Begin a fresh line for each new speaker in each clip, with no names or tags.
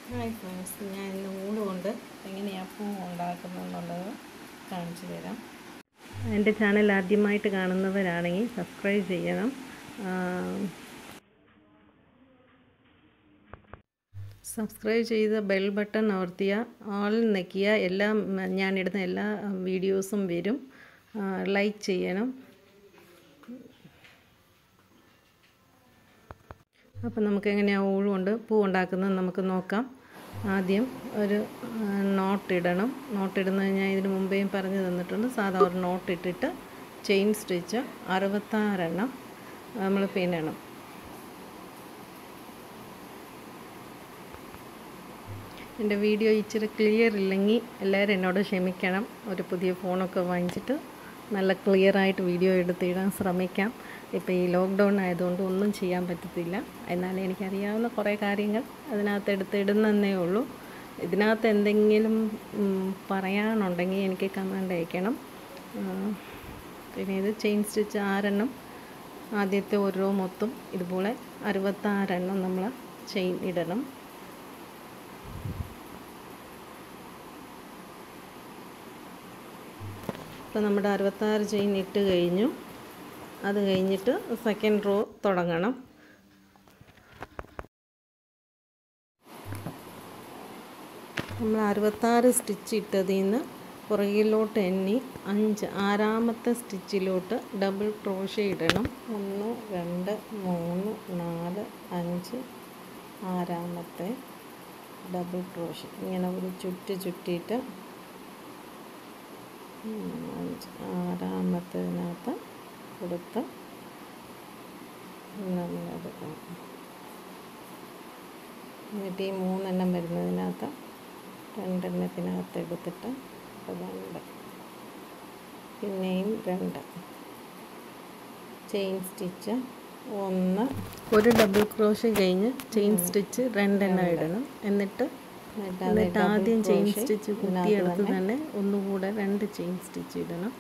hi friends ഞാൻ ഇന്ന് ഊണ് കൊണ്ട് എങ്ങനെയാണ് പൂ ഉണ്ടാക്കുന്നതെന്നുള്ളത് കാണിച്ചു തരാം എൻ്റെ ചാനൽ ആദ്യമായിട്ട് കാണുന്നവരാണെങ്കിൽ സബ്സ്ക്രൈബ് ചെയ്യണം സബ്സ്ക്രൈബ് ചെയ്ത് ബെൽ ബട്ടൺ അമർത്തിയ ആൾ നെക്കിയ എല്ലാ ഞാനിടുന്ന എല്ലാ വീഡിയോസും വരും ലൈക്ക് ചെയ്യണം അപ്പോൾ നമുക്ക് എങ്ങനെയാണ് ഊഴ് കൊണ്ട് പൂ ഉണ്ടാക്കുന്നത് നമുക്ക് നോക്കാം ആദ്യം ഒരു നോട്ട് ഇടണം നോട്ട് ഇടുന്നത് ഞാൻ ഇതിന് മുമ്പേയും പറഞ്ഞു തന്നിട്ടുണ്ട് സാധാ ഒരു നോട്ട് ഇട്ടിട്ട് ചെയിൻ സ്റ്റിച്ച് അറുപത്താറെണ്ണം നമ്മൾ പിന്നണം എൻ്റെ വീഡിയോ ഇച്ചിരി ക്ലിയർ ഇല്ലെങ്കിൽ എല്ലാവരും എന്നോട് ക്ഷമിക്കണം ഒരു പുതിയ ഫോണൊക്കെ വാങ്ങിച്ചിട്ട് നല്ല ക്ലിയറായിട്ട് വീഡിയോ എടുത്തിടാൻ ശ്രമിക്കാം ഇപ്പോൾ ഈ ലോക്ക്ഡൗൺ ആയതുകൊണ്ട് ഒന്നും ചെയ്യാൻ പറ്റത്തില്ല എന്നാലും എനിക്കറിയാവുന്ന കുറേ കാര്യങ്ങൾ അതിനകത്ത് എടുത്തിടുന്നതേ ഉള്ളൂ ഇതിനകത്ത് എന്തെങ്കിലും പറയാനുണ്ടെങ്കിൽ എനിക്ക് കമൻ്റ് അയക്കണം പിന്നെ ഇത് ചെയിൻ സ്റ്റിച്ച് ആറെണ്ണം ആദ്യത്തെ ഓരോ മൊത്തം ഇതുപോലെ അറുപത്താറെണ്ണം നമ്മൾ ചെയിൻ ഇടണം ഇപ്പോൾ നമ്മുടെ അറുപത്താറ് ചെയിൻ ഇട്ട് കഴിഞ്ഞു അത് കഴിഞ്ഞിട്ട് സെക്കൻഡ് റോ തുടങ്ങണം നമ്മൾ അറുപത്താറ് സ്റ്റിച്ച് ഇട്ടതിൽ നിന്ന് പുറകിലോട്ട് എണ്ണി അഞ്ച് ആറാമത്തെ സ്റ്റിച്ചിലോട്ട് ഡബിൾ ക്രോഷേ ഇടണം ഒന്ന് രണ്ട് മൂന്ന് നാല് അഞ്ച് ആറാമത്തെ ഡബിൾ ക്രോഷ് ഇങ്ങനെ ഒരു ചുറ്റ് ചുറ്റിയിട്ട് അഞ്ച് ആറാമത്തതിനകത്ത് കൊടുത്ത് നമ്മളെടുക്കണം എന്നിട്ട് ഈ മൂന്നെണ്ണം വരുന്നതിനകത്ത് രണ്ടെണ്ണത്തിനകത്ത് എടുത്തിട്ട് രണ്ട് പിന്നെയും രണ്ട് ചെയിൻ സ്റ്റിച്ച് ഒന്ന് ഒരു ഡബിൾ ക്രോഷ് കഴിഞ്ഞ് ചെയിൻ സ്റ്റിച്ച് രണ്ടെണ്ണം ഇടണം എന്നിട്ട് എന്നിട്ട് ആദ്യം ചെയിൻ സ്റ്റിച്ച് കുത്തിയെടുത്ത് തന്നെ ഒന്നുകൂടെ രണ്ട് ചെയിൻ സ്റ്റിച്ച് ഇടണം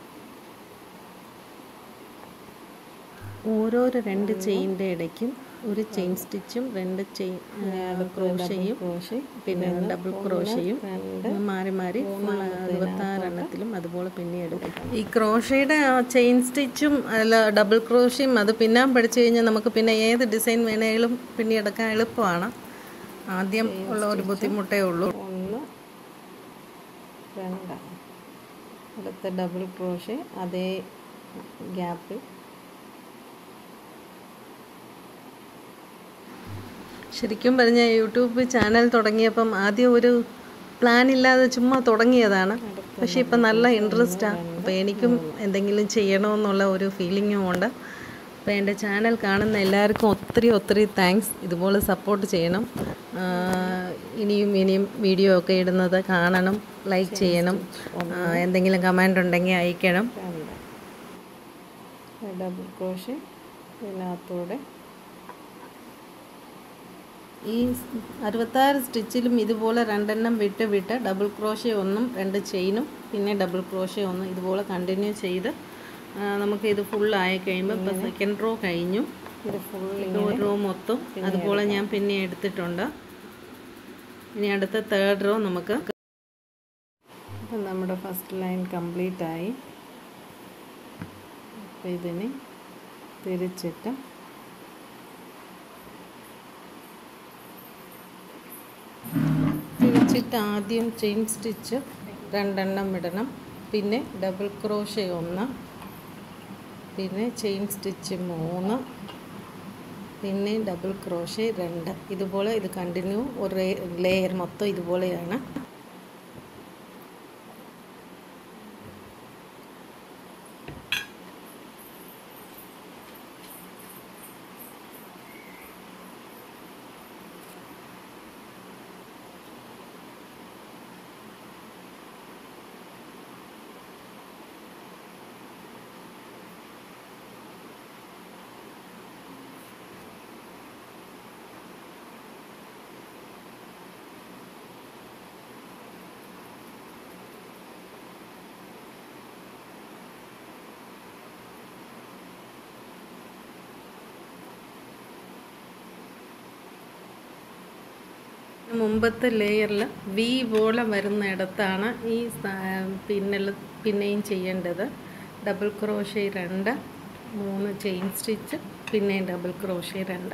ഓരോരോ രണ്ട് ചെയിൻ്റെ ഇടയ്ക്കും ഒരു ചെയിൻ സ്റ്റിച്ചും രണ്ട് ചെയിൻ ക്രോഷയും പിന്നെ ഡബിൾ ക്രോഷയും മാറി മാറി അറുപത്താറെണ്ണത്തിലും അതുപോലെ പിന്നെ എടുക്കും ഈ ക്രോഷയുടെ ചെയിൻ സ്റ്റിച്ചും അല്ല ഡബിൾ ക്രോഷയും അത് പിന്നാൻ പഠിച്ചു കഴിഞ്ഞാൽ നമുക്ക് പിന്നെ ഏത് ഡിസൈൻ വേണേലും പിന്നെ എടുക്കാൻ എളുപ്പമാണ് ആദ്യം ഉള്ള ഒരു ബുദ്ധിമുട്ടേ ഉള്ളൂ ഒന്ന് രണ്ട് അടുത്ത ഡബിൾ ക്രോഷേ അതേ ഗ്യാപ്പിൽ ശരിക്കും പറഞ്ഞാൽ യൂട്യൂബ് ചാനൽ തുടങ്ങിയപ്പം ആദ്യം ഒരു പ്ലാൻ ഇല്ലാതെ ചുമ്മാ തുടങ്ങിയതാണ് പക്ഷേ ഇപ്പം നല്ല ഇൻട്രസ്റ്റാണ് അപ്പോൾ എനിക്കും എന്തെങ്കിലും ചെയ്യണമെന്നുള്ള ഒരു ഫീലിങ്ങും ഉണ്ട് അപ്പോൾ എൻ്റെ ചാനൽ കാണുന്ന എല്ലാവർക്കും ഒത്തിരി ഒത്തിരി താങ്ക്സ് ഇതുപോലെ സപ്പോർട്ട് ചെയ്യണം ഇനിയും ഇനിയും വീഡിയോ ഒക്കെ ഇടുന്നത് കാണണം ലൈക്ക് ചെയ്യണം എന്തെങ്കിലും കമൻ്റ് ഉണ്ടെങ്കിൽ അയക്കണം ഡബിൾ ക്രോഷ് ഇതിനകത്തൂടെ ഈ അറുപത്താറ് സ്റ്റിച്ചിലും ഇതുപോലെ രണ്ടെണ്ണം വിട്ട് വിട്ട് ഡബിൾ ക്രോഷേ ഒന്നും രണ്ട് ചെയിനും പിന്നെ ഡബിൾ ക്രോഷേ ഒന്നും ഇതുപോലെ കണ്ടിന്യൂ ചെയ്ത് നമുക്ക് ഇത് ഫുൾ ആയി കഴിയുമ്പോൾ ഇപ്പോൾ സെക്കൻഡ് റോ കഴിഞ്ഞു ഇത് ഫുൾ ഒരു റോ മൊത്തം അതുപോലെ ഞാൻ പിന്നെ എടുത്തിട്ടുണ്ട് ഇനി അടുത്ത തേർഡ് റോ നമുക്ക് അപ്പം നമ്മുടെ ഫസ്റ്റ് ലൈൻ കംപ്ലീറ്റ് ആയി അപ്പോൾ ഇതിന് തിരിച്ചിട്ട് തിരിച്ചിട്ട് ആദ്യം ചെയിൻ സ്റ്റിച്ച് രണ്ടെണ്ണം ഇടണം പിന്നെ ഡബിൾ ക്രോഷേ ഒന്ന് പിന്നെ ചെയിൻ സ്റ്റിച്ച് മൂന്ന് പിന്നെ ഡബിൾ ക്രോഷേ രണ്ട് ഇതുപോലെ ഇത് കണ്ടിന്യൂ ഒരു ലെയർ മൊത്തം ഇതുപോലെയാണ് മുമ്പത്തെ ലെയറിൽ വി പോലെ വരുന്നിടത്താണ് ഈ പിന്നൽ പിന്നെയും ചെയ്യേണ്ടത് ഡബിൾ ക്രോഷേ രണ്ട് മൂന്ന് ചെയിൻ സ്റ്റിച്ച് പിന്നെയും ഡബിൾ ക്രോഷേ രണ്ട്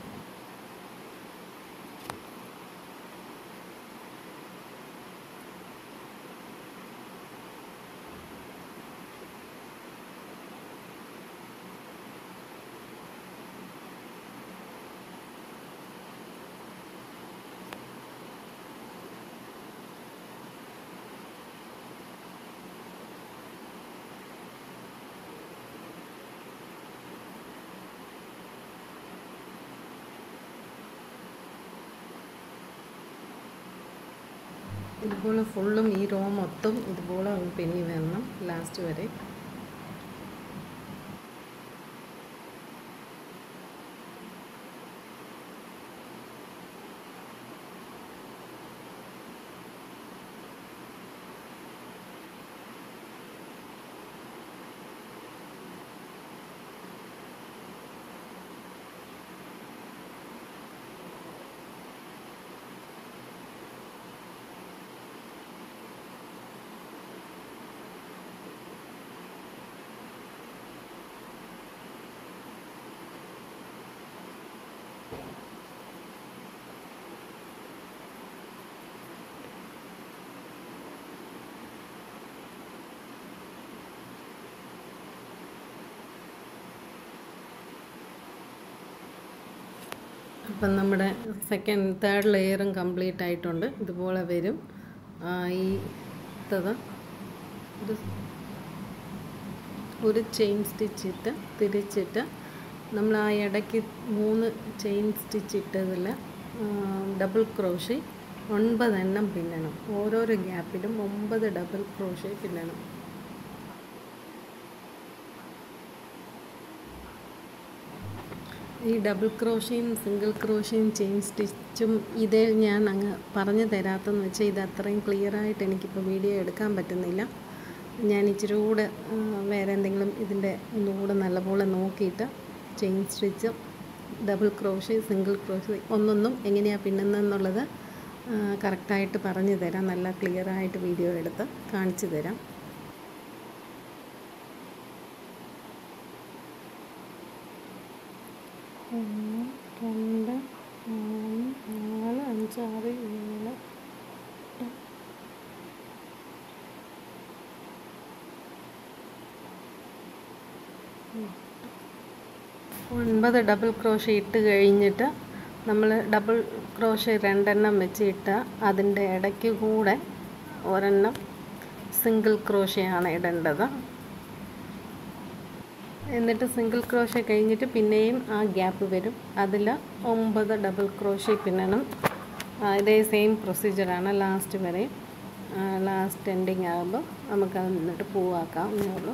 ഇതുപോലെ ഫുള്ളും ഈ റോ മൊത്തം ഇതുപോലെ പിന്നി വരണം ലാസ്റ്റ് വരെ അപ്പം നമ്മുടെ സെക്കൻഡ് തേർഡ് ലെയറും കംപ്ലീറ്റ് ആയിട്ടുണ്ട് ഇതുപോലെ വരും ആ, ഈ തത് ഒരു ഒരു ചെയിൻ സ്റ്റിച്ച് ഇട്ട് തിരിച്ചിട്ട് നമ്മൾ ആ ഇടയ്ക്ക് മൂന്ന് ചെയിൻ സ്റ്റിച്ച് ഇട്ടതിൽ ഡബിൾ ക്രോഷേ ഒൻപതെണ്ണം പിന്നണം ഓരോരോ ഗ്യാപ്പിലും ഒമ്പത് ഡബിൾ ക്രോഷേ പിന്നണം ഈ ഡബിൾ ക്രോഷയും സിംഗിൾ ക്രോഷയും ചെയിൻ സ്റ്റിച്ചും ഇതേ ഞാൻ അങ്ങ് പറഞ്ഞു തരാത്തെന്ന് വെച്ചാൽ ഇത് അത്രയും ക്ലിയർ ആയിട്ട് എനിക്കിപ്പോൾ വീഡിയോ എടുക്കാൻ പറ്റുന്നില്ല ഞാൻ ഇച്ചിരി കൂടെ ആ, വേറെ എന്തെങ്കിലും ഇതിൻ്റെ ഒന്നുകൂടെ നല്ലപോലെ നോക്കിയിട്ട് chain stitch double crochet single crochet ഒന്നൊന്നും എങ്ങനെയാണ് പിന്നുന്നതെന്നുള്ളത് കറക്റ്റായിട്ട് പറഞ്ഞു തരാം നല്ല ക്ലിയർ ആയിട്ട് വീഡിയോ എടുത്ത് കാണിച്ചു തരാം ഒന്ന് രണ്ട് മൂന്ന് നാല് അഞ്ച് ആറ് ഏഴ് ഒൻപത് ഡബിൾ ക്രോഷ് ഇട്ട് കഴിഞ്ഞിട്ട് നമ്മൾ ഡബിൾ ക്രോഷ് രണ്ടെണ്ണം വെച്ച് ഇട്ട് അതിൻ്റെ ഇടയ്ക്ക് കൂടെ ഒരെണ്ണം സിംഗിൾ ക്രോഷയാണ് ഇടേണ്ടത് എന്നിട്ട് സിംഗിൾ ക്രോഷ കഴിഞ്ഞിട്ട് പിന്നെയും ആ ഗ്യാപ്പ് വരും അതിൽ ഒമ്പത് ഡബിൾ ക്രോഷ പിന്നണം ആ, ഇതേ സെയിം പ്രൊസീജിയറാണ് ലാസ്റ്റ് വരെ ലാസ്റ്റ് എൻഡിങ് ആകുമ്പോൾ നമുക്കത് എന്നിട്ട് പൂവാക്കാം എന്നേ ഉള്ളൂ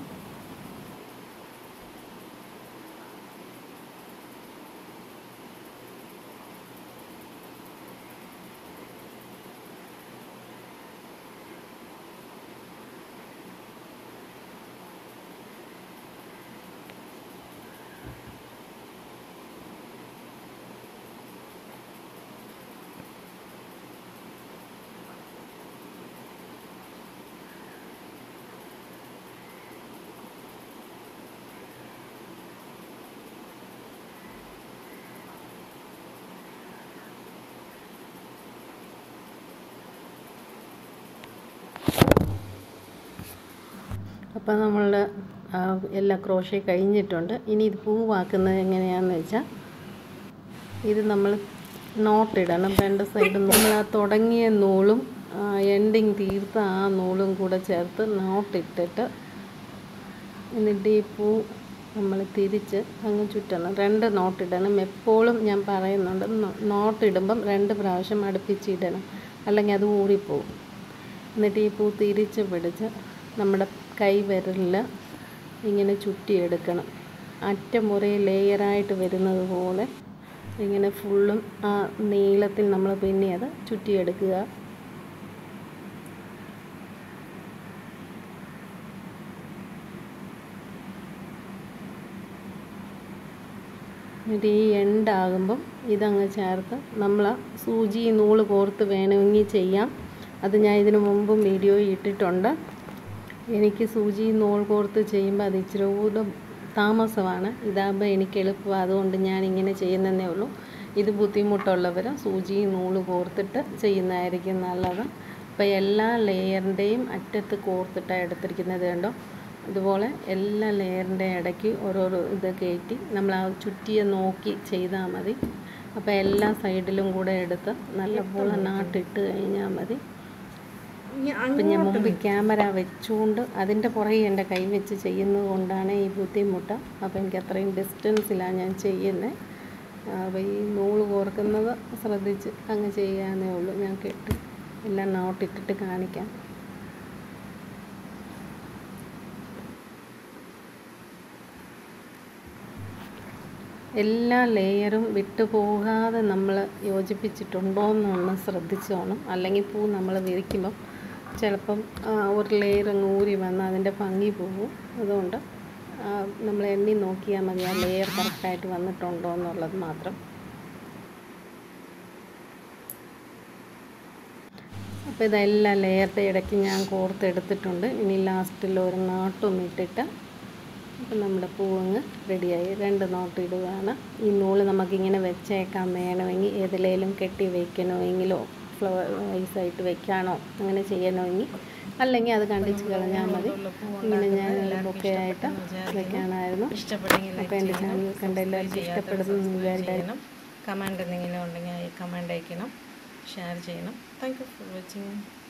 അപ്പോൾ നമ്മൾ എല്ലാ ക്രോഷേ കഴിഞ്ഞിട്ടുണ്ട് ഇനി ഇത് പൂവാക്കുന്നത് എങ്ങനെയാണെന്ന് വെച്ചാൽ ഇത് നമ്മൾ നോട്ടിടണം രണ്ട് സൈഡും നമ്മൾ ആ തുടങ്ങിയ നൂലും എൻഡിങ് തീർത്ത ആ നൂലും കൂടെ ചേർത്ത് നോട്ടിട്ടിട്ട് എന്നിട്ട് ഈ പൂ നമ്മൾ തിരിച്ച് അങ്ങ് ചുറ്റണം രണ്ട് നോട്ടിടണം എപ്പോഴും ഞാൻ പറയുന്നുണ്ട് നോ- നോട്ടിടുമ്പം രണ്ട് പ്രാവശ്യം അടുപ്പിച്ചിടണം അല്ലെങ്കിൽ അത് ഊറിപ്പോവും എന്നിട്ട് ഈ പൂ തിരിച്ച് പിടിച്ച് നമ്മുടെ കൈ വിരലിൽ ഇങ്ങനെ ചുറ്റിയെടുക്കണം അറ്റം ഒരേ ലെയറായിട്ട് വരുന്നത് പോലെ ഇങ്ങനെ ഫുള്ളും ആ നീളത്തിൽ നമ്മൾ പിന്നെ അത് ചുറ്റിയെടുക്കുക എന്നിട്ട് ഈ എണ്ടാകുമ്പം ഇതങ്ങ് ചേർത്ത് നമ്മൾ സൂചി നൂല് കോർത്ത് വേണമെങ്കിൽ ചെയ്യാം അത് ഞാൻ ഇതിനു മുമ്പും വീഡിയോ ഇട്ടിട്ടുണ്ട് എനിക്ക് സൂചി നൂൽ കോർത്ത് ചെയ്യുമ്പോൾ അത് ഇച്ചിരി കൂടെ താമസമാണ് ഇതാകുമ്പോൾ എനിക്ക് എളുപ്പമാണ് അതുകൊണ്ട് ഞാൻ ഇങ്ങനെ ചെയ്യുന്നതേ ഉള്ളൂ ഇത് ബുദ്ധിമുട്ടുള്ളവർ സൂചി നൂല് കോർത്തിട്ട് ചെയ്യുന്നതായിരിക്കും നല്ലത് അപ്പോൾ എല്ലാ ലെയറിൻ്റെയും അറ്റത്ത് കോർത്തിട്ടാണ് എടുത്തിരിക്കുന്നത് കണ്ടോ ഇതുപോലെ എല്ലാ ലെയറിൻ്റെ ഇടയ്ക്ക് ഓരോരോ ഇത് കയറ്റി നമ്മൾ ആ ചുറ്റിയെ നോക്കി ചെയ്താൽ മതി അപ്പോൾ എല്ലാ സൈഡിലും കൂടെ എടുത്ത് നല്ലപോലെ നാട്ടിട്ട് കഴിഞ്ഞാൽ മതി അപ്പം ഞാൻ മുമ്പ് ക്യാമറ വെച്ചുകൊണ്ട് അതിൻ്റെ പുറകെ എൻ്റെ കൈ വെച്ച് ചെയ്യുന്നത് കൊണ്ടാണ് ഈ ബുദ്ധിമുട്ട് അപ്പോൾ എനിക്ക് അത്രയും ഡിസ്റ്റൻസിലാണ് ഞാൻ ചെയ്യുന്നത് അപ്പോൾ ഈ നൂല് കോർക്കുന്നത് ശ്രദ്ധിച്ച് അങ്ങ് ചെയ്യാനേ ഉള്ളൂ ഞാൻ കെട്ടി എല്ലാം നോട്ടിട്ടിട്ട് കാണിക്കാം എല്ലാ ലെയറും വിട്ടു പോകാതെ നമ്മൾ യോജിപ്പിച്ചിട്ടുണ്ടോ എന്നൊന്ന് ശ്രദ്ധിച്ചോണം അല്ലെങ്കിൽ പൂ നമ്മൾ വിരിക്കുമ്പം ചിലപ്പം ആ, ഒരു ലെയർ അങ്ങ് ഊരി വന്ന് അതിൻ്റെ ഭംഗി പോകും അതുകൊണ്ട് ആ, നമ്മൾ എണ്ണി നോക്കിയാൽ മതി ആ ലെയർ കറക്റ്റായിട്ട് വന്നിട്ടുണ്ടോ എന്നുള്ളത് മാത്രം അപ്പോൾ ഇതെല്ലാം ലെയറിൻ്റെ ഇടയ്ക്ക് ഞാൻ കോർത്തെടുത്തിട്ടുണ്ട് ഇനി ലാസ്റ്റിൽ ഒരു നാട്ടും ഇട്ടിട്ട് അപ്പം നമ്മുടെ പൂവങ്ങ് റെഡിയായി രണ്ട് നോട്ട് ഇടുകയാണ് ഈ നൂല് നമുക്കിങ്ങനെ വെച്ചേക്കാൻ വേണമെങ്കിൽ ഏതിലേലും കെട്ടി വെക്കണമെങ്കിലോ ഫ്ലവർ വൈസായിട്ട് വെക്കാനോ അങ്ങനെ ചെയ്യണമെങ്കിൽ അല്ലെങ്കിൽ അത് കണ്ടിച്ച് കളഞ്ഞാൽ മതി ഇങ്ങനെ ഞാൻ ബൊക്കെ ആയിട്ട് വെക്കാനായിരുന്നു
ഇഷ്ടപ്പെട്ടെങ്കിൽ
അപ്പോൾ എൻ്റെ ചാനൽ കണ്ട എല്ലാവർക്കും ഇഷ്ടപ്പെടുന്നു എന്ന് വിചാരിച്ചു
ചെയ്യണം കമൻറ്റ് എന്തെങ്കിലും ഉണ്ടെങ്കിൽ കമൻറ്റ് അയക്കണം ഷെയർ ചെയ്യണം താങ്ക് യു ഫോർ വാച്ചിങ്